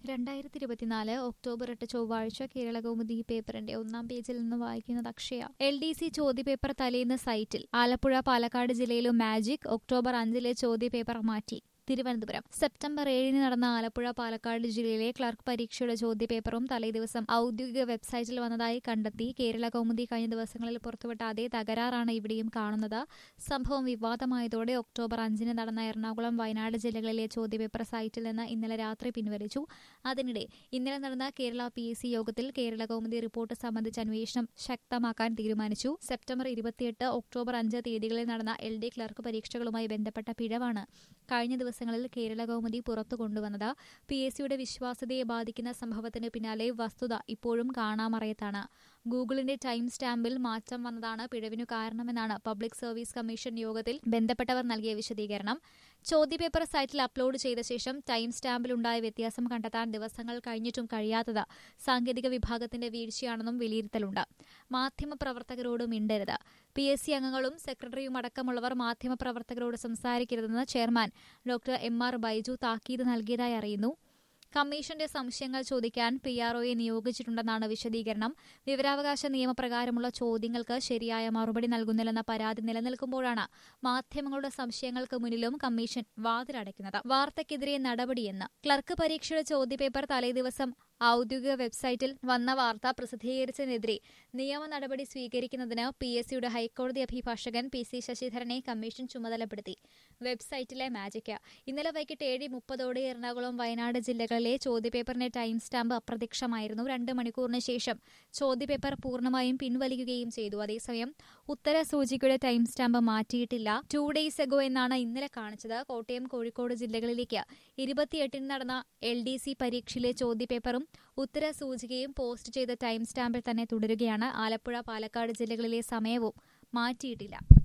രണ്ടായിരത്തി ഇരുപത്തിനാല് ഒക്ടോബർ എട്ട് ചൊവ്വാഴ്ച കേരള കൗമുദി പേപ്പറിന്റെ ഒന്നാം പേജിൽ നിന്ന് വായിക്കുന്നത് അക്ഷയ എൽ ഡി സി ചോദ്യപേപ്പർ തലേന്ന് സൈറ്റിൽ ആലപ്പുഴ പാലക്കാട് ജില്ലയിലും മാജിക് ഒക്ടോബർ അഞ്ചിലെ ചോദ്യപേപ്പർ മാറ്റി തിരുവനന്തപുരം സെപ്റ്റംബർ ഏഴിന് നടന്ന ആലപ്പുഴ പാലക്കാട് ജില്ലയിലെ ക്ലർക്ക് പരീക്ഷയുടെ ചോദ്യപേപ്പറും തലേദിവസം ഔദ്യോഗിക വെബ്സൈറ്റിൽ വന്നതായി കണ്ടെത്തി കേരള കൗമുദി കഴിഞ്ഞ ദിവസങ്ങളിൽ പുറത്തുവിട്ട അതേ തകരാറാണ് ഇവിടെയും കാണുന്നത് സംഭവം വിവാദമായതോടെ ഒക്ടോബർ അഞ്ചിന് നടന്ന എറണാകുളം വയനാട് ജില്ലകളിലെ ചോദ്യപേപ്പർ സൈറ്റിൽ നിന്ന് ഇന്നലെ രാത്രി പിൻവലിച്ചു അതിനിടെ ഇന്നലെ നടന്ന കേരള പി എസ് സി യോഗത്തിൽ കേരള കൗമുദി റിപ്പോർട്ട് സംബന്ധിച്ച് അന്വേഷണം ശക്തമാക്കാൻ തീരുമാനിച്ചു സെപ്റ്റംബർ ഇരുപത്തിയെട്ട് ഒക്ടോബർ അഞ്ച് തീയതികളിൽ നടന്ന എൽ ഡി ക്ലർക്ക് പരീക്ഷകളുമായി ബന്ധപ്പെട്ട പിഴവാണ് കഴിഞ്ഞ ദിവസങ്ങളിൽ കേരള കൗമുദി പുറത്തു കൊണ്ടുവന്നത് പി എസ് സിയുടെ വിശ്വാസ്യതയെ ബാധിക്കുന്ന സംഭവത്തിന് പിന്നാലെ വസ്തുത ഇപ്പോഴും കാണാമറയത്താണ് ഗൂഗിളിന്റെ ടൈം സ്റ്റാമ്പിൽ മാറ്റം വന്നതാണ് പിഴവിനു കാരണമെന്നാണ് പബ്ലിക് സർവീസ് കമ്മീഷൻ യോഗത്തിൽ ബന്ധപ്പെട്ടവർ നൽകിയ വിശദീകരണം ചോദ്യപേപ്പർ സൈറ്റിൽ അപ്ലോഡ് ചെയ്ത ശേഷം ടൈം സ്റ്റാമ്പിലുണ്ടായ വ്യത്യാസം കണ്ടെത്താൻ ദിവസങ്ങൾ കഴിഞ്ഞിട്ടും കഴിയാത്തത് സാങ്കേതിക വിഭാഗത്തിന്റെ വീഴ്ചയാണെന്നും വിലയിരുത്തലുണ്ട് മാധ്യമപ്രവർത്തകരോട് മിണ്ടരുത് പി എസ് സി അംഗങ്ങളും സെക്രട്ടറിയും അടക്കമുള്ളവർ മാധ്യമപ്രവർത്തകരോട് സംസാരിക്കരുതെന്ന് chairman doctor M R Baiju താക്കീത് നൽകിയതായി അറിയുന്നു കമ്മീഷന്റെ സംശയങ്ങൾ ചോദിക്കാൻ പി ആർ ഒയെ നിയോഗിച്ചിട്ടുണ്ടെന്നാണ് വിശദീകരണം വിവരാവകാശ നിയമപ്രകാരമുള്ള ചോദ്യങ്ങൾക്ക് ശരിയായ മറുപടി നൽകുന്നില്ലെന്ന പരാതി നിലനിൽക്കുമ്പോഴാണ് മാധ്യമങ്ങളുടെ സംശയങ്ങൾക്ക് മുന്നിലും കമ്മീഷൻ വാതിലടയ്ക്കുന്നത് വാർത്തയ്ക്കെതിരെ നടപടിയെന്ന് ക്ലർക്ക് പരീക്ഷയുടെ ചോദ്യപേപ്പർ തലേദിവസം ഔദ്യോഗിക വെബ്സൈറ്റിൽ വന്ന വാർത്ത പ്രസിദ്ധീകരിച്ചതിനെതിരെ നിയമ നടപടി സ്വീകരിക്കുന്നതിന് പി എസ് സിയുടെ ഹൈക്കോടതി അഭിഭാഷകൻ പി സി ശശിധരനെ കമ്മീഷൻ ചുമതലപ്പെടുത്തി വെബ്സൈറ്റിലെ മാജിക് ഇന്നലെ വൈകിട്ട് ഏഴ് മുപ്പതോടെ എറണാകുളം വയനാട് ജില്ലകളിലെ ചോദ്യപേപ്പറിന്റെ ടൈം സ്റ്റാമ്പ് അപ്രത്യക്ഷമായിരുന്നു രണ്ട് മണിക്കൂറിന് ശേഷം ചോദ്യപേപ്പർ പൂർണ്ണമായും പിൻവലിക്കുകയും ചെയ്തു അതേസമയം ഉത്തര സൂചികയുടെ ടൈം സ്റ്റാമ്പ് മാറ്റിയിട്ടില്ല ടു ഡേയ്സ് എഗോ എന്നാണ് ഇന്നലെ കാണിച്ചത് കോട്ടയം കോഴിക്കോട് ജില്ലകളിലേക്ക് ഇരുപത്തിയെട്ടിന് നടന്ന എൽ ഡി സി പരീക്ഷയിലെ ചോദ്യപേപ്പറും ഉത്തര സൂചികയും പോസ്റ്റ് ചെയ്ത ടൈം സ്റ്റാമ്പിൽ തന്നെ തുടരുകയാണ് ആലപ്പുഴ പാലക്കാട് ജില്ലകളിലെ സമയവും മാറ്റിയിട്ടില്ല